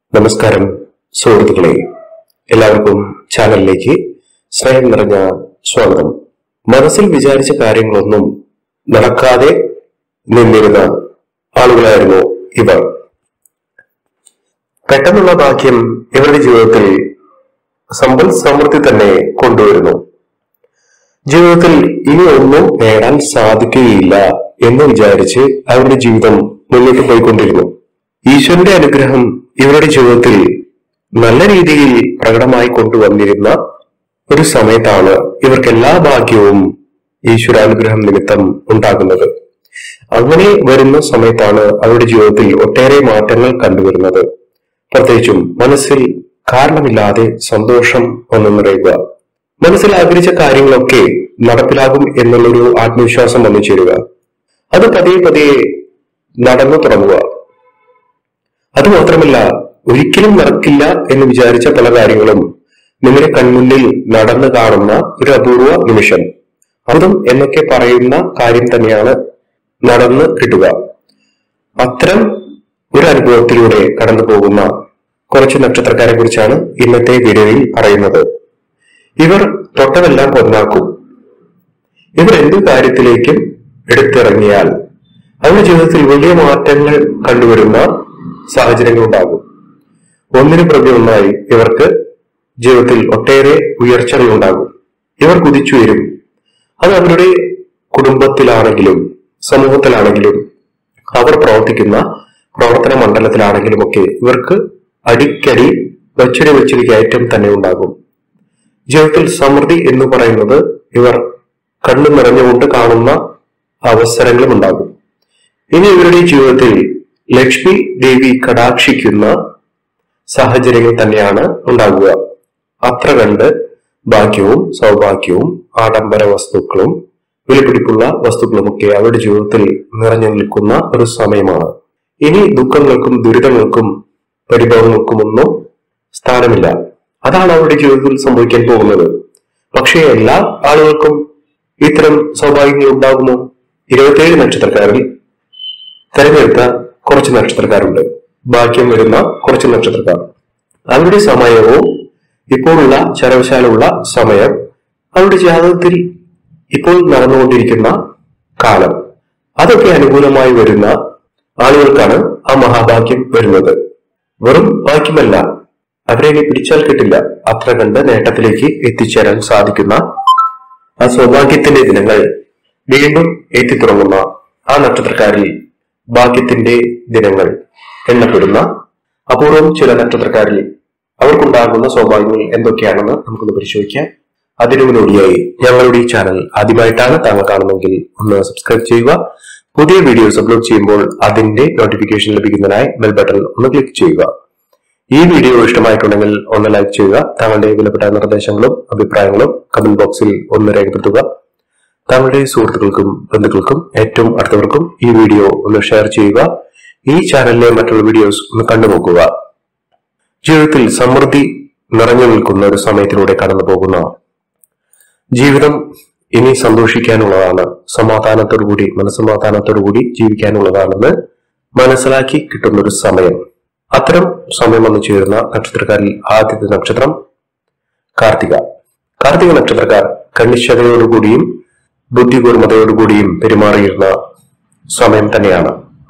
നമസ്കാരം സുഹൃത്തുക്കളെ എല്ലാവർക്കും ചാനലിലേക്ക് സ്നേഹം നിറഞ്ഞ സ്വാഗതം മനസ്സിൽ വിചാരിച്ച കാര്യങ്ങളൊന്നും നടക്കാതെ നിന്നിരുന്ന ആളുകളായിരുന്നു ഇവർ പെട്ടെന്നുള്ള ഭാഗ്യം ഇവരുടെ ജീവിതത്തിൽ സമ്പൽ സമൃദ്ധി തന്നെ കൊണ്ടുവരുന്നു ജീവിതത്തിൽ ഇനി ഒന്നും നേടാൻ സാധിക്കുകയില്ല എന്ന് വിചാരിച്ച് അവരുടെ ജീവിതം മുന്നോട്ട് പോയിക്കൊണ്ടിരുന്നു ഈശ്വരന്റെ അനുഗ്രഹം ഇവരുടെ ജീവിതത്തിൽ നല്ല രീതിയിൽ പ്രകടമായി കൊണ്ടുവന്നിരുന്ന ഒരു സമയത്താണ് ഇവർക്ക് എല്ലാ ഭാഗ്യവും ഈശ്വരാനുഗ്രഹം നിമിത്തം ഉണ്ടാകുന്നത് അങ്ങനെ വരുന്ന സമയത്താണ് അവരുടെ ജീവിതത്തിൽ ഒട്ടേറെ മാറ്റങ്ങൾ കണ്ടുവരുന്നത് പ്രത്യേകിച്ചും മനസ്സിൽ കാരണമില്ലാതെ സന്തോഷം വന്നു നിറയുക മനസ്സിൽ ആഗ്രഹിച്ച കാര്യങ്ങളൊക്കെ നടപ്പിലാകും എന്നുള്ളൊരു ആത്മവിശ്വാസം വന്നു ചേരുക അത് പതിയെ പതിയെ നടന്നു തുടങ്ങുക അതുമാത്രമല്ല ഒരിക്കലും നടക്കില്ല എന്ന് വിചാരിച്ച പല കാര്യങ്ങളും നിങ്ങളുടെ കൺമുന്നിൽ നടന്നു കാണുന്ന ഒരു അപൂർവ നിമിഷം അതും എന്നൊക്കെ പറയുന്ന കാര്യം തന്നെയാണ് നടന്ന് കിട്ടുക അത്തരം ഒരു അനുഭവത്തിലൂടെ കടന്നു പോകുന്ന കുറച്ച് നക്ഷത്രക്കാരെ കുറിച്ചാണ് ഇന്നത്തെ വീഡിയോയിൽ പറയുന്നത് ഇവർ തൊട്ടതെല്ലാം പൊന്നാക്കും ഇവർ എന്തു കാര്യത്തിലേക്കും എടുത്തിറങ്ങിയാൽ അവരുടെ ജീവിതത്തിൽ വലിയ മാറ്റങ്ങൾ കണ്ടുവരുന്ന സാഹചര്യങ്ങൾ ഉണ്ടാകും ഒന്നിനു പ്രതി ഒന്നായി ഇവർക്ക് ജീവിതത്തിൽ ഒട്ടേറെ ഉയർച്ചകൾ ഉണ്ടാകും ഇവർ കുതിച്ചുയരും അത് അവരുടെ കുടുംബത്തിലാണെങ്കിലും സമൂഹത്തിലാണെങ്കിലും അവർ പ്രവർത്തിക്കുന്ന പ്രവർത്തന മണ്ഡലത്തിലാണെങ്കിലും ഒക്കെ ഇവർക്ക് അടിക്കടി വെച്ചൊരു വെച്ചൊരു കയറ്റം തന്നെ ഉണ്ടാകും ജീവിതത്തിൽ സമൃദ്ധി എന്ന് പറയുന്നത് ഇവർ കണ്ണു നിറഞ്ഞുകൊണ്ട് കാണുന്ന അവസരങ്ങളും ഉണ്ടാകും ഇനി ഇവരുടെ ജീവിതത്തിൽ ലക്ഷ്മി ദേവി കടാക്ഷിക്കുന്ന സാഹചര്യങ്ങൾ തന്നെയാണ് ഉണ്ടാകുക അത്ര കണ്ട് ഭാഗ്യവും സൗഭാഗ്യവും ആഡംബര വസ്തുക്കളും വിലപിടിപ്പുള്ള വസ്തുക്കളുമൊക്കെ അവരുടെ ജീവിതത്തിൽ നിറഞ്ഞു നിൽക്കുന്ന ഒരു സമയമാണ് ഇനി ദുഃഖങ്ങൾക്കും ദുരിതങ്ങൾക്കും പരിഭവങ്ങൾക്കുമൊന്നും സ്ഥാനമില്ല അതാണ് അവരുടെ ജീവിതത്തിൽ സംഭവിക്കാൻ പോകുന്നത് പക്ഷേ എല്ലാ ആളുകൾക്കും ഇത്തരം സൗഭാഗ്യങ്ങൾ ഉണ്ടാകുമോ ഇരുപത്തിയേഴ് നക്ഷത്രക്കാരിൽ തെരഞ്ഞെടുത്ത കുറച്ച് നക്ഷത്രക്കാരുണ്ട് ഭാഗ്യം വരുന്ന കുറച്ച് നക്ഷത്രക്കാർ അവരുടെ സമയവും ഇപ്പോഴുള്ള ചരവശാലുള്ള സമയം അവരുടെ ജാതകത്തിൽ ഇപ്പോൾ നടന്നുകൊണ്ടിരിക്കുന്ന കാലം അതൊക്കെ അനുകൂലമായി വരുന്ന ആളുകൾക്കാണ് ആ മഹാഭാഗ്യം വരുന്നത് വെറും ഭാഗ്യമല്ല അവരെ ഇനി പിടിച്ചാൽ കിട്ടില്ല അത്ര കണ്ട് നേട്ടത്തിലേക്ക് എത്തിച്ചേരാൻ സാധിക്കുന്ന ആ സൗഭാഗ്യത്തിന്റെ ദിനങ്ങൾ വീണ്ടും എത്തിത്തുടങ്ങുന്ന ആ നക്ഷത്രക്കാരിൽ ഭാഗ്യത്തിന്റെ ദിനങ്ങൾ എണ്ണപ്പെടുന്ന അപൂർവം ചില നക്ഷത്രക്കാരിൽ അവർക്കുണ്ടാകുന്ന സൗഭാഗ്യങ്ങൾ എന്തൊക്കെയാണെന്ന് നമുക്കൊന്ന് പരിശോധിക്കാം അതിനു മുന്നോടിയായി ഞങ്ങളുടെ ഈ ചാനൽ ആദ്യമായിട്ടാണ് താങ്കൾ കാണുന്നതെങ്കിൽ ഒന്ന് സബ്സ്ക്രൈബ് ചെയ്യുക പുതിയ വീഡിയോസ് അപ്ലോഡ് ചെയ്യുമ്പോൾ അതിന്റെ നോട്ടിഫിക്കേഷൻ ലഭിക്കുന്നതിനായി ബെൽ ബട്ടൺ ഒന്ന് ക്ലിക്ക് ചെയ്യുക ഈ വീഡിയോ ഇഷ്ടമായിട്ടുണ്ടെങ്കിൽ ഒന്ന് ലൈക്ക് ചെയ്യുക താങ്കളുടെ വിലപ്പെട്ട നിർദ്ദേശങ്ങളും അഭിപ്രായങ്ങളും കമന്റ് ബോക്സിൽ ഒന്ന് രേഖപ്പെടുത്തുക താങ്കളുടെ സുഹൃത്തുക്കൾക്കും ബന്ധുക്കൾക്കും ഏറ്റവും അടുത്തവർക്കും ഈ വീഡിയോ ഒന്ന് ഷെയർ ചെയ്യുക ഈ ചാനലിലെ മറ്റുള്ള വീഡിയോസ് ഒന്ന് കണ്ടുനോക്കുക ജീവിതത്തിൽ സമൃദ്ധി നിറഞ്ഞു നിൽക്കുന്ന ഒരു സമയത്തിലൂടെ കടന്നു പോകുന്ന ജീവിതം ഇനി സന്തോഷിക്കാനുള്ളതാണ് സമാധാനത്തോടുകൂടി മനസ്സമാധാനത്തോടുകൂടി ജീവിക്കാനുള്ളതാണെന്ന് മനസ്സിലാക്കി കിട്ടുന്ന ഒരു സമയം അത്തരം സമയം വന്നു ചേരുന്ന നക്ഷത്രക്കാരിൽ ആദ്യത്തെ നക്ഷത്രം കാർത്തിക കാർത്തിക നക്ഷത്രക്കാർ കണ്ണിശതയോടുകൂടിയും ബുദ്ധികൂർമ്മതയോടുകൂടിയും പെരുമാറിയിരുന്ന സമയം തന്നെയാണ്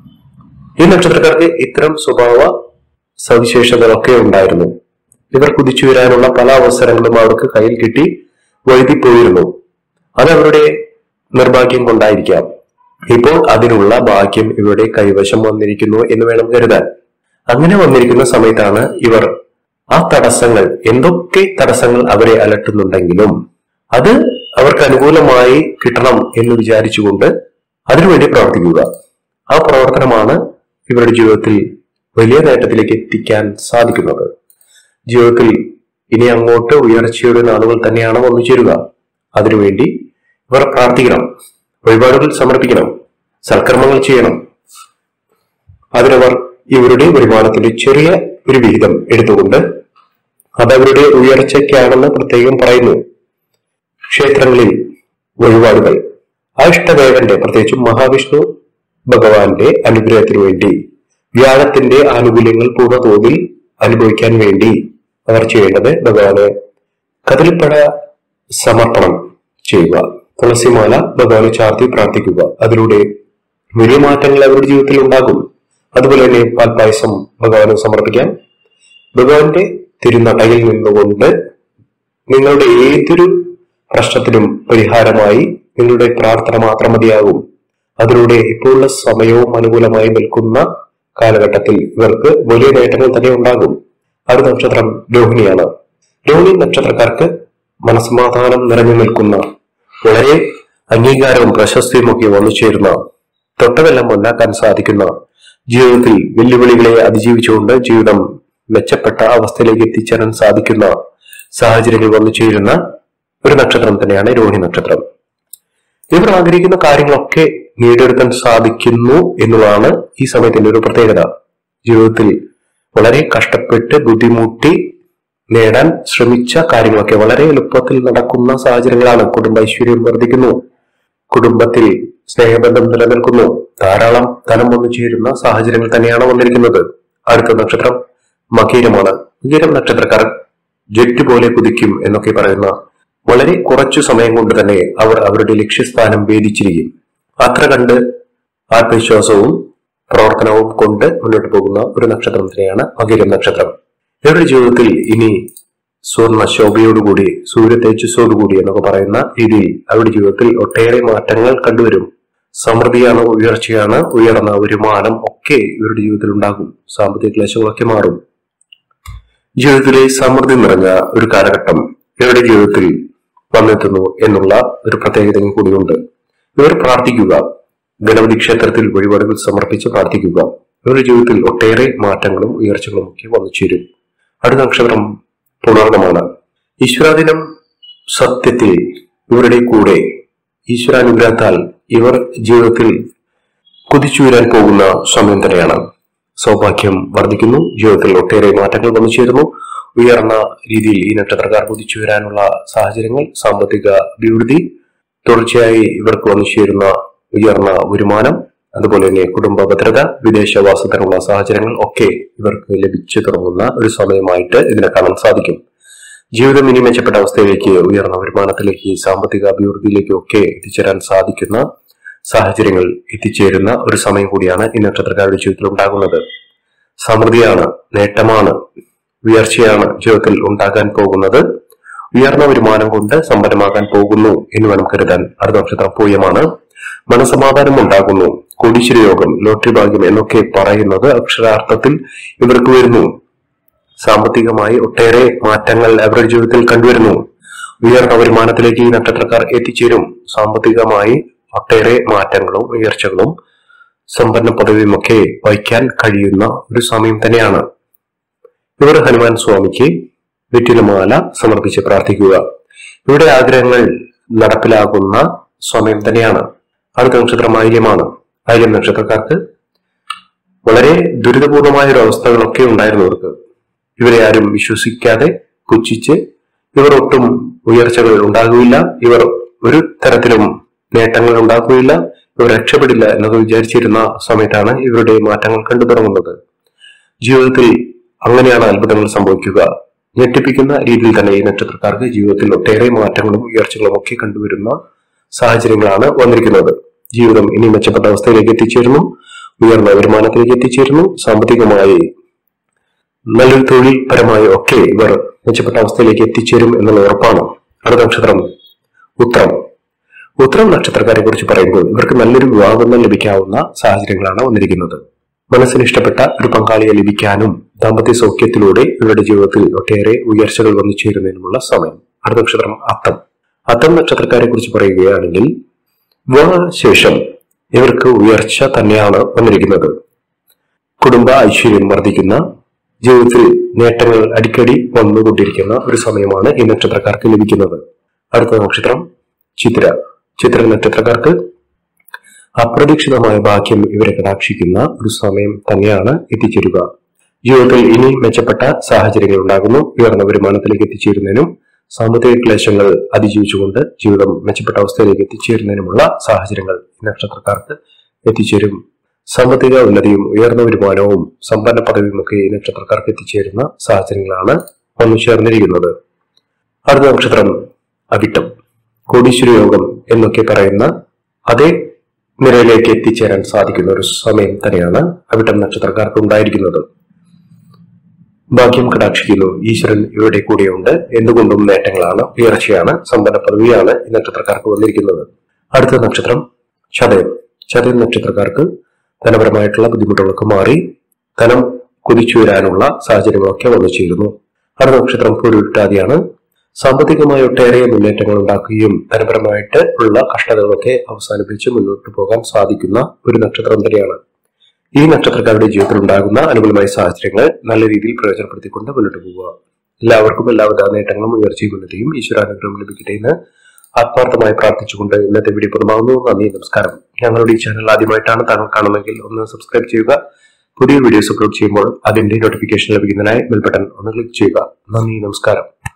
ഈ നക്ഷത്രക്കാർക്ക് ഇത്തരം സ്വഭാവ സവിശേഷതകളൊക്കെ ഉണ്ടായിരുന്നു ഇവർ കുതിച്ചു വരാനുള്ള പല അവസരങ്ങളും അവർക്ക് കയ്യിൽ കിട്ടി വഴുതിപ്പോയിരുന്നു അത് അവരുടെ നിർഭാഗ്യം കൊണ്ടായിരിക്കാം ഇപ്പോൾ അതിനുള്ള ഭാഗ്യം ഇവരുടെ കൈവശം വന്നിരിക്കുന്നു എന്ന് വേണം കരുതാൻ അങ്ങനെ വന്നിരിക്കുന്ന സമയത്താണ് ഇവർ ആ തടസ്സങ്ങൾ എന്തൊക്കെ തടസ്സങ്ങൾ അവരെ അലട്ടുന്നുണ്ടെങ്കിലും അത് അവർക്ക് അനുകൂലമായി കിട്ടണം എന്ന് വിചാരിച്ചുകൊണ്ട് അതിനുവേണ്ടി പ്രവർത്തിക്കുക ആ പ്രവർത്തനമാണ് ഇവരുടെ ജീവിതത്തിൽ വലിയ നേട്ടത്തിലേക്ക് എത്തിക്കാൻ സാധിക്കുന്നത് ജീവിതത്തിൽ ഇനി അങ്ങോട്ട് ഉയർച്ചയുടെ നാളുകൾ തന്നെയാണ് വന്നു ചേരുക അതിനുവേണ്ടി ഇവർ പ്രാർത്ഥിക്കണം വഴിപാടുകൾ സമർപ്പിക്കണം സൽക്കർമ്മങ്ങൾ ചെയ്യണം അതിനവർ ഇവരുടെ വരുമാനത്തിന്റെ ചെറിയ ഒരു വിഹിതം എടുത്തുകൊണ്ട് അതവരുടെ ഉയർച്ചയ്ക്കാണെന്ന് പ്രത്യേകം പറയുന്നു ക്ഷേത്രങ്ങളിൽ വഴിപാടുകൾ ആ ഇഷ്ടദേവന്റെ പ്രത്യേകിച്ചും മഹാവിഷ്ണു ഭഗവാന്റെ അനുഗ്രഹത്തിനു വേണ്ടി വ്യാഴത്തിന്റെ ആനുകൂല്യങ്ങൾ പൂർണ്ണതോതിൽ അനുഭവിക്കാൻ വേണ്ടി അവർ ചെയ്യേണ്ടത് ഭഗവാനെ കദളിപ്പഴ സമർപ്പണം ചെയ്യുക തുളസിമാല ഭഗവാനെ ചാർത്തി പ്രാർത്ഥിക്കുക അതിലൂടെ വലിയ മാറ്റങ്ങൾ അവരുടെ ജീവിതത്തിൽ ഉണ്ടാകും അതുപോലെ തന്നെ പാൽപ്പായസം ഭഗവാന് സമർപ്പിക്കാം ഭഗവാന്റെ തിരുനടയിൽ നിന്നുകൊണ്ട് നിങ്ങളുടെ ഏതൊരു പ്രശ്നത്തിനും പരിഹാരമായി നിങ്ങളുടെ പ്രാർത്ഥന മാത്രം മതിയാകും അതിലൂടെ ഇപ്പോഴുള്ള സമയവും അനുകൂലമായി നിൽക്കുന്ന കാലഘട്ടത്തിൽ ഇവർക്ക് വലിയ നേട്ടങ്ങൾ തന്നെ ഉണ്ടാകും അടുത്ത നക്ഷത്രം രോഹിണിയാണ് രോഹിണി നക്ഷത്രക്കാർക്ക് മനസ്സമാധാനം നിറഞ്ഞു നിൽക്കുന്ന വളരെ അംഗീകാരവും പ്രശസ്തിയും ഒക്കെ വന്നു ചേരുന്ന തൊട്ടതെല്ലാം മുന്നാക്കാൻ സാധിക്കുന്ന ജീവിതത്തിൽ വെല്ലുവിളികളെ അതിജീവിച്ചുകൊണ്ട് ജീവിതം മെച്ചപ്പെട്ട അവസ്ഥയിലേക്ക് എത്തിച്ചേരാൻ സാധിക്കുന്ന സാഹചര്യങ്ങൾ വന്നു ചേരുന്ന ഒരു നക്ഷത്രം തന്നെയാണ് രോഹിണി നക്ഷത്രം ഇവർ ആഗ്രഹിക്കുന്ന കാര്യങ്ങളൊക്കെ നേടിയെടുക്കാൻ സാധിക്കുന്നു എന്നുള്ളതാണ് ഈ സമയത്തിന്റെ ഒരു പ്രത്യേകത ജീവിതത്തിൽ വളരെ കഷ്ടപ്പെട്ട് ബുദ്ധിമുട്ടി നേടാൻ ശ്രമിച്ച കാര്യങ്ങളൊക്കെ വളരെ എളുപ്പത്തിൽ നടക്കുന്ന സാഹചര്യങ്ങളാണ് കുടുംബ ഐശ്വര്യം വർദ്ധിക്കുന്നു കുടുംബത്തിൽ സ്നേഹബന്ധം നിലനിൽക്കുന്നു ധാരാളം ധനം വന്നു ചേരുന്ന സാഹചര്യങ്ങൾ തന്നെയാണ് വന്നിരിക്കുന്നത് അടുത്ത നക്ഷത്രം മകീരമാണ് മകീരം നക്ഷത്രക്കാർ ജെറ്റ് പോലെ കുതിക്കും എന്നൊക്കെ പറയുന്ന വളരെ കുറച്ചു സമയം കൊണ്ട് തന്നെ അവർ അവരുടെ ലക്ഷ്യസ്ഥാനം ഭേദിച്ചിരിക്കും അത്ര കണ്ട് ആത്മവിശ്വാസവും പ്രവർത്തനവും കൊണ്ട് മുന്നോട്ട് പോകുന്ന ഒരു നക്ഷത്രം തന്നെയാണ് മകീരം നക്ഷത്രം ഇവരുടെ ജീവിതത്തിൽ ഇനി സ്വർണ്ണ ശോഭയോടുകൂടി സൂര്യ തേജസ്സോടുകൂടി എന്നൊക്കെ പറയുന്ന രീതിയിൽ അവരുടെ ജീവിതത്തിൽ ഒട്ടേറെ മാറ്റങ്ങൾ കണ്ടുവരും സമൃദ്ധിയാണ് ഉയർച്ചയാണ് ഉയർന്ന വരുമാനം ഒക്കെ ഇവരുടെ ജീവിതത്തിൽ ഉണ്ടാകും സാമ്പത്തിക ക്ലേശങ്ങളൊക്കെ മാറും ജീവിതത്തിലെ സമൃദ്ധി നിറഞ്ഞ ഒരു കാലഘട്ടം ഇവരുടെ ജീവിതത്തിൽ വന്നെത്തുന്നു എന്നുള്ള ഒരു പ്രത്യേകതയും കൂടിയുണ്ട് ഇവർ പ്രാർത്ഥിക്കുക ഗണപതി ക്ഷേത്രത്തിൽ വഴിപാടുകൾ സമർപ്പിച്ച് പ്രാർത്ഥിക്കുക ഇവരുടെ ജീവിതത്തിൽ ഒട്ടേറെ മാറ്റങ്ങളും ഉയർച്ചകളും ഒക്കെ വന്നു ചേരും അടുത്ത നക്ഷത്രം പുണർന്നമാണ് ഈശ്വരാധീനം സത്യത്തിൽ ഇവരുടെ കൂടെ ഈശ്വരാനുഗ്രഹത്താൽ ഇവർ ജീവിതത്തിൽ കുതിച്ചുയരാൻ പോകുന്ന സമയം തന്നെയാണ് സൗഭാഗ്യം വർദ്ധിക്കുന്നു ജീവിതത്തിൽ ഒട്ടേറെ മാറ്റങ്ങൾ വന്നു ചേരുന്നു ഉയർന്ന രീതിയിൽ ഈ നക്ഷത്രക്കാർ കുതിച്ചുയരാനുള്ള സാഹചര്യങ്ങൾ സാമ്പത്തിക അഭിവൃദ്ധി തുടർച്ചയായി ഇവർക്ക് വന്നു ചേരുന്ന ഉയർന്ന വരുമാനം അതുപോലെ തന്നെ കുടുംബ ഭദ്രത വിദേശവാസത്തിനുള്ള സാഹചര്യങ്ങൾ ഒക്കെ ഇവർക്ക് ലഭിച്ചു തുടങ്ങുന്ന ഒരു സമയമായിട്ട് ഇതിനെ കാണാൻ സാധിക്കും ജീവിതം ഇനി മെച്ചപ്പെട്ട അവസ്ഥയിലേക്ക് ഉയർന്ന വരുമാനത്തിലേക്ക് സാമ്പത്തിക അഭിവൃദ്ധിയിലേക്കും ഒക്കെ എത്തിച്ചേരാൻ സാധിക്കുന്ന സാഹചര്യങ്ങൾ എത്തിച്ചേരുന്ന ഒരു സമയം കൂടിയാണ് ഈ നക്ഷത്രക്കാരുടെ ജീവിതത്തിൽ ഉണ്ടാകുന്നത് സമൃദ്ധിയാണ് നേട്ടമാണ് ഉയർച്ചയാണ് ജീവിതത്തിൽ ഉണ്ടാകാൻ പോകുന്നത് ഉയർന്ന വരുമാനം കൊണ്ട് സമ്പന്നമാകാൻ പോകുന്നു എന്ന് വേണം കരുതാൻ അടുത്ത നക്ഷത്രം പൂയമാണ് മനസമാധാനം ഉണ്ടാകുന്നു കോടീശ്വര യോഗം ലോട്ടറി ഭാഗ്യം എന്നൊക്കെ പറയുന്നത് അക്ഷരാർത്ഥത്തിൽ ഇവർക്ക് വരുന്നു സാമ്പത്തികമായി ഒട്ടേറെ മാറ്റങ്ങൾ അവരുടെ ജീവിതത്തിൽ കണ്ടുവരുന്നു ഉയർന്ന വരുമാനത്തിലേക്ക് ഈ നക്ഷത്രക്കാർ എത്തിച്ചേരും സാമ്പത്തികമായി ഒട്ടേറെ മാറ്റങ്ങളും ഉയർച്ചകളും സമ്പന്ന പദവിയുമൊക്കെ വഹിക്കാൻ കഴിയുന്ന ഒരു സമയം തന്നെയാണ് ഇവർ ഹനുമാൻ സ്വാമിക്ക് വെറ്റിലമാല സമർപ്പിച്ച് പ്രാർത്ഥിക്കുക ഇവരുടെ ആഗ്രഹങ്ങൾ നടപ്പിലാകുന്ന സമയം തന്നെയാണ് അടുത്ത നക്ഷത്രം ആയില്യമാണ് ആയില്യം നക്ഷത്രക്കാർക്ക് വളരെ ദുരിതപൂർണമായ ഒരു അവസ്ഥകളൊക്കെ ഉണ്ടായിരുന്നു ഇവർക്ക് ഇവരെ ആരും വിശ്വസിക്കാതെ പുച്ഛിച്ച് ഇവർ ഒട്ടും ഉയർച്ചകൾ ഉണ്ടാകുകയില്ല ഇവർ ഒരു തരത്തിലും നേട്ടങ്ങൾ ഉണ്ടാക്കുകയില്ല ഇവർ രക്ഷപ്പെടില്ല എന്നൊക്കെ വിചാരിച്ചിരുന്ന സമയത്താണ് ഇവരുടെ മാറ്റങ്ങൾ കണ്ടു തുടങ്ങുന്നത് ജീവിതത്തിൽ അങ്ങനെയാണ് അത്ഭുതങ്ങൾ സംഭവിക്കുക ഞെട്ടിപ്പിക്കുന്ന രീതിയിൽ തന്നെ ഈ നക്ഷത്രക്കാർക്ക് ജീവിതത്തിൽ ഒട്ടേറെ മാറ്റങ്ങളും ഉയർച്ചകളും ഒക്കെ കണ്ടുവരുന്ന സാഹചര്യങ്ങളാണ് വന്നിരിക്കുന്നത് ജീവിതം ഇനി മെച്ചപ്പെട്ട അവസ്ഥയിലേക്ക് എത്തിച്ചേരുന്നു ഉയർന്ന വരുമാനത്തിലേക്ക് എത്തിച്ചേരുന്നു സാമ്പത്തികമായി നല്ലൊരു തൊഴിൽ പരമായി ഒക്കെ ഇവർ മെച്ചപ്പെട്ട അവസ്ഥയിലേക്ക് എത്തിച്ചേരും എന്നുള്ള ഉറപ്പാണ് അടുത്ത നക്ഷത്രം ഉത്രം ഉത്രം നക്ഷത്രക്കാരെ കുറിച്ച് പറയുമ്പോൾ ഇവർക്ക് നല്ലൊരു വിവാഹബന്ധം ലഭിക്കാവുന്ന സാഹചര്യങ്ങളാണ് വന്നിരിക്കുന്നത് മനസ്സിന് ഇഷ്ടപ്പെട്ട ഒരു പങ്കാളിയെ ലഭിക്കാനും ദാമ്പത്യ സൗഖ്യത്തിലൂടെ ഇവരുടെ ജീവിതത്തിൽ ഒട്ടേറെ ഉയർച്ചകൾ വന്നു ചേരുന്നതിനുമുള്ള സമയം അടുത്ത നക്ഷത്രം അത്തം അത്തം നക്ഷത്രക്കാരെ കുറിച്ച് പറയുകയാണെങ്കിൽ വിവാഹശേഷം ഇവർക്ക് ഉയർച്ച തന്നെയാണ് വന്നിരിക്കുന്നത് കുടുംബ ഐശ്വര്യം വർദ്ധിക്കുന്ന ജീവിതത്തിൽ നേട്ടങ്ങൾ അടിക്കടി വന്നുകൊണ്ടിരിക്കുന്ന ഒരു സമയമാണ് ഈ നക്ഷത്രക്കാർക്ക് ലഭിക്കുന്നത് അടുത്ത നക്ഷത്രം ചിത്ര ചിത്ര നക്ഷത്രക്കാർക്ക് അപ്രതീക്ഷിതമായ ഭാഗ്യം ഇവരെ കടാക്ഷിക്കുന്ന ഒരു സമയം തന്നെയാണ് എത്തിച്ചേരുക ജീവിതത്തിൽ ഇനി മെച്ചപ്പെട്ട സാഹചര്യങ്ങൾ ഉണ്ടാകുന്നു ഉയർന്ന വരുമാനത്തിലേക്ക് എത്തിച്ചേരുന്നതിനും സാമ്പത്തിക ക്ലേശങ്ങൾ അതിജീവിച്ചുകൊണ്ട് ജീവിതം മെച്ചപ്പെട്ട അവസ്ഥയിലേക്ക് എത്തിച്ചേരുന്നതിനുമുള്ള സാഹചര്യങ്ങൾ ഈ നക്ഷത്രക്കാർക്ക് എത്തിച്ചേരും സാമ്പത്തിക ഉന്നതിയും ഉയർന്ന വരുമാനവും സമ്പന്ന പദവിയും ഒക്കെ ഈ നക്ഷത്രക്കാർക്ക് എത്തിച്ചേരുന്ന സാഹചര്യങ്ങളാണ് വന്നു ചേർന്നിരിക്കുന്നത് അടുത്ത നക്ഷത്രം അവിട്ടം കോടീശ്വര യോഗം എന്നൊക്കെ പറയുന്ന അതേ നിലയിലേക്ക് എത്തിച്ചേരാൻ സാധിക്കുന്ന ഒരു സമയം തന്നെയാണ് അവിട്ടം നക്ഷത്രക്കാർക്ക് ഉണ്ടായിരിക്കുന്നത് ഭാഗ്യം കടാക്ഷിക്കുന്നു ഈശ്വരൻ ഇവരുടെ കൂടെയുണ്ട് എന്തുകൊണ്ടും നേട്ടങ്ങളാണ് ഉയർച്ചയാണ് സമ്പന്ന പദവിയാണ് ഈ നക്ഷത്രക്കാർക്ക് വന്നിരിക്കുന്നത് അടുത്ത നക്ഷത്രം ചതയം ചതയം നക്ഷത്രക്കാർക്ക് ധനപരമായിട്ടുള്ള ബുദ്ധിമുട്ടുകളൊക്കെ മാറി ധനം കുതിച്ചു വരാനുള്ള സാഹചര്യങ്ങളൊക്കെ വന്നു ചേരുന്നു അടുത്ത നക്ഷത്രം പുരുട്ടാതിയാണ് സാമ്പത്തികമായി ഒട്ടേറെ മുന്നേറ്റങ്ങൾ ഉണ്ടാക്കുകയും ധനപരമായിട്ട് ഉള്ള കഷ്ടതകളൊക്കെ അവസാനിപ്പിച്ച് മുന്നോട്ട് പോകാൻ സാധിക്കുന്ന ഒരു നക്ഷത്രം തന്നെയാണ് ഈ നക്ഷത്രക്കാരുടെ ജീവിതത്തിൽ ഉണ്ടാകുന്ന അനുകൂലമായ സാഹചര്യങ്ങൾ നല്ല രീതിയിൽ പ്രയോജനപ്പെടുത്തിക്കൊണ്ട് മുന്നോട്ട് പോവുക എല്ലാവർക്കും എല്ലാവിധ നേട്ടങ്ങളും ഉയർച്ചയും ഉന്നതിയും ഈശ്വരാനുഗ്രഹം ലഭിക്കട്ടെ എന്ന് ആത്മാർത്ഥമായി പ്രാർത്ഥിച്ചുകൊണ്ട് ഇന്നത്തെ വീഡിയോ പൂർണ്ണമാകുന്നു നന്ദി നമസ്കാരം ഞങ്ങളുടെ ഈ ചാനൽ ആദ്യമായിട്ടാണ് താങ്കൾ കാണുമെങ്കിൽ ഒന്ന് സബ്സ്ക്രൈബ് ചെയ്യുക പുതിയ വീഡിയോസ് അപ്ലോഡ് ചെയ്യുമ്പോൾ അതിന്റെ നോട്ടിഫിക്കേഷൻ ലഭിക്കുന്നതിനായി ബെൽ ബട്ടൺ ഒന്ന് ക്ലിക്ക് ചെയ്യുക നന്ദി നമസ്കാരം